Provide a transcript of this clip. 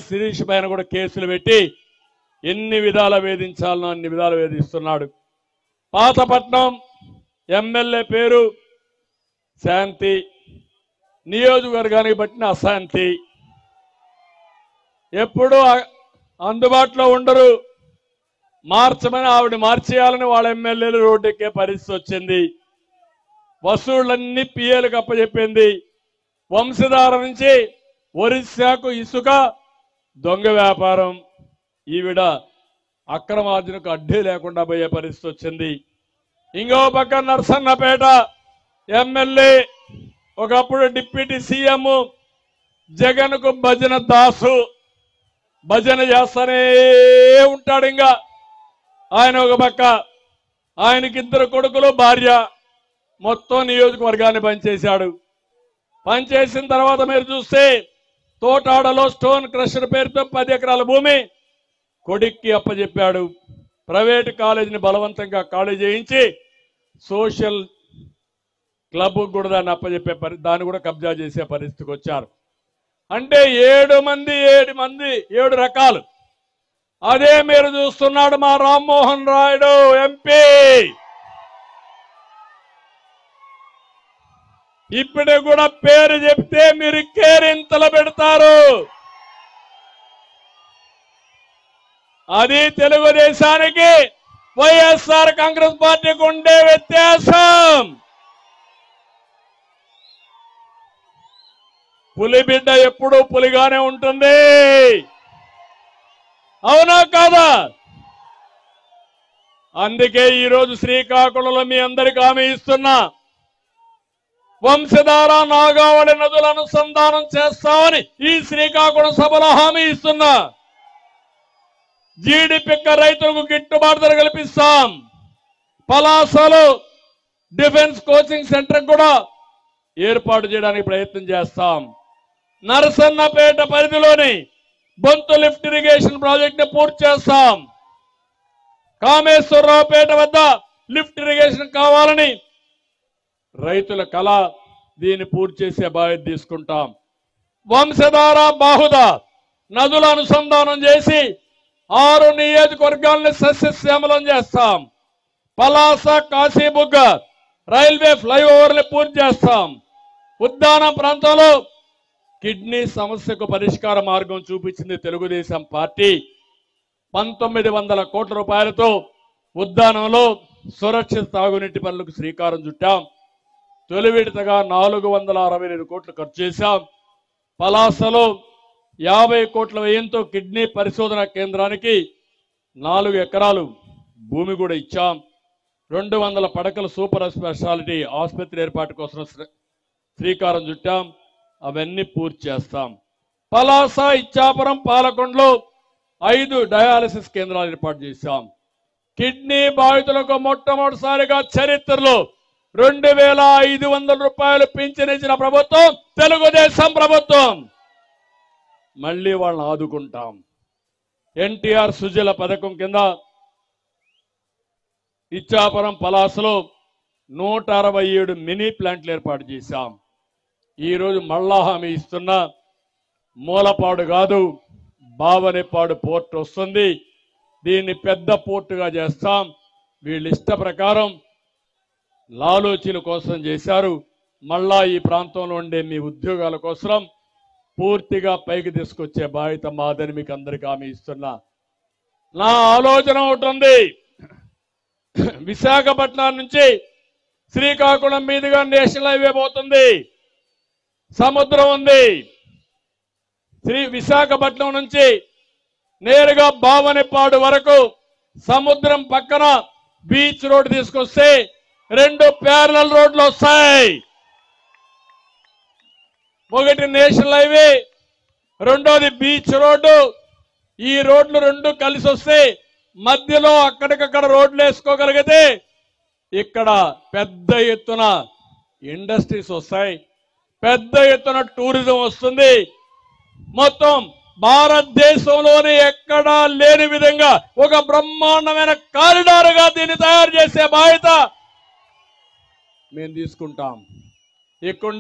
శిరీష్ పైన కూడా కేసులు పెట్టి ఎన్ని విధాల వేధించాలనో అన్ని విధాలు వేధిస్తున్నాడు పాతపట్నం ఎమ్మెల్యే పేరు శాంతి నియోజకవర్గానికి పట్టిన అశాంతి ఎప్పుడూ అ- అందుబాటులో ఉండరు మార్చమని ఆవిడ మార్చేయాలని వాళ్ళ ఎమ్మెల్యేలు రోడ్డెక్కే పరిస్థితి వచ్చింది వసూళ్లన్నీ పిఏలకు అప్పచెప్పింది వంశధార నుంచి ఒరిస్సాకు ఇసుక దొంగ వ్యాపారం ఈవిడ అక్రమార్జనకు అడ్డే లేకుండా పోయే పరిస్థితి వచ్చింది ఇంకో పక్క నర్సన్నపేట ఎమ్మెల్యే ఒకప్పుడు డిప్యూటీ సీఎం జగన్కు భజన దాసు భజన చేస్తానే ఉంటాడు ఇంకా ఆయన ఒక పక్క ఆయనకి ఇద్దరు కొడుకులు భార్య మొత్తం నియోజకవర్గాన్ని పనిచేశాడు పనిచేసిన తర్వాత మీరు చూస్తే తోటాడలో స్టోన్ క్రషర్ పేరుతో పది ఎకరాల భూమి కొడుక్కి అప్పచెప్పాడు ప్రైవేట్ కాలేజీని బలవంతంగా ఖాళీ చేయించి సోషల్ క్లబ్ కూడా దాన్ని అప్పచెప్పే పరి దాన్ని కూడా కబ్జా చేసే పరిస్థితికి వచ్చారు అంటే ఏడు మంది ఏడు మంది ఏడు రకాలు అదే మీరు చూస్తున్నాడు మా రామ్మోహన్ రాయుడు ఎంపీ ఇప్పుడు కూడా పేరు చెప్తే మీరు కేరింతలు పెడతారు అది తెలుగుదేశానికి వైఎస్ఆర్ కాంగ్రెస్ పార్టీకి ఉండే వ్యత్యాసం పులి బిడ్డ ఎప్పుడూ పులిగానే ఉంటుంది అవునా కాదా అందుకే ఈరోజు శ్రీకాకుళంలో మీ అందరికి హామీ ఇస్తున్నా వంశధార నాగావళి నదుల అనుసంధానం చేస్తామని ఈ శ్రీకాకుళం సభలో హామీ ఇస్తున్నా జీడి పిక్క రైతులకు గిట్టుబాటు ధర కల్పిస్తాం పలాసలో డిఫెన్స్ కోచింగ్ సెంటర్ కూడా ఏర్పాటు చేయడానికి ప్రయత్నం చేస్తాం నరసన్నపేట పరిధిలోని బొంతు లిఫ్ట్ ఇరిగేషన్ ప్రాజెక్ట్ ని పూర్తి చేస్తాం కామేశ్వరరావుపేట వద్ద లిఫ్ట్ ఇరిగేషన్ కావాలని రైతుల కళ దీన్ని పూర్తి చేసే బాధ్యత తీసుకుంటాం వంశధార బాహుద నదుల అనుసంధానం చేసి ఆరు నియోజకవర్గాల్ని సస్యశ్యామలం చేస్తాం పలాస కాశీబుగ్గ రైల్వే ఫ్లైఓవర్ని పూర్తి చేస్తాం ఉద్దానం ప్రాంతంలో కిడ్నీ సమస్యకు పరిష్కార మార్గం చూపించింది తెలుగుదేశం పార్టీ పంతొమ్మిది వందల కోట్ల రూపాయలతో ఉద్దానంలో సురక్షిత తాగునీటి పనులకు శ్రీకారం చుట్టాం తొలి విడతగా నాలుగు వందల అరవై ఐదు కోట్లు ఖర్చు చేశాం పలాసలో యాభై కోట్ల వ్యయంతో కిడ్నీ పరిశోధన కేంద్రానికి నాలుగు ఎకరాలు భూమి కూడా ఇచ్చాం రెండు వందల పడకల సూపర్ స్పెషాలిటీ ఆసుపత్రి ఏర్పాటు కోసం శ్రీ- శ్రీకారం చుట్టాం అవన్నీ పూర్తి చేస్తాం పలాస ఇచ్చాపురం పాలకొండలో ఐదు డయాలసిస్ కేంద్రాలు ఏర్పాటు చేశాం కిడ్నీ బాధితులకు మొట్టమొదటిసారిగా చరిత్రలో రెండు వేల ఐదు వందల రూపాయలు పింఛనిచ్చిన ప్రభుత్వం తెలుగుదేశం ప్రభుత్వం మళ్ళీ వాళ్ళని ఆదుకుంటాం ఎన్టీఆర్ సుజల పథకం కింద ఇచ్చాపురం పలాసలో నూట అరవై ఏడు మినీ ప్లాంట్లు ఏర్పాటు చేశాం ఈరోజు మళ్ళా హామీ ఇస్తున్న మూలపాడు కాదు బావనిపాడు పోర్ట్ వస్తుంది దీన్ని పెద్ద పోర్టుగా చేస్తాం వీళ్ళ ఇష్ట ప్రకారం లాలోచీల కోసం చేశారు మళ్ళా ఈ ప్రాంతంలో ఉండే మీ ఉద్యోగాల కోసం పూర్తిగా పైకి తీసుకొచ్చే బాధ్యత మాదని మీకు అందరికీ హామీ ఇస్తున్నా నా ఆలోచన ఒకటి ఉంది విశాఖపట్నం నుంచి శ్రీకాకుళం మీదుగా నేషనల్ హైవే పోతుంది సముద్రం ఉంది శ్రీ విశాఖపట్నం నుంచి నేరుగా బావనిపాడు వరకు సముద్రం పక్కన బీచ్ రోడ్ తీసుకొస్తే రెండు ప్యారలల్ రోడ్లు వస్తాయి ఒకటి నేషనల్ హైవే రెండోది బీచ్ రోడ్డు ఈ రోడ్లు రెండు కలిసి వస్తే మధ్యలో అక్కడికక్కడ రోడ్లు వేసుకోగలిగితే ఇక్కడ పెద్ద ఎత్తున ఇండస్ట్రీస్ వస్తాయి పెద్ద ఎత్తున టూరిజం వస్తుంది మొత్తం భారతదేశంలోనే ఎక్కడా లేని విధంగా ఒక బ్రహ్మాండమైన కారిడార్ గా దీన్ని తయారు చేసే బాధ్యత మేము తీసుకుంటాం ఇక్కడ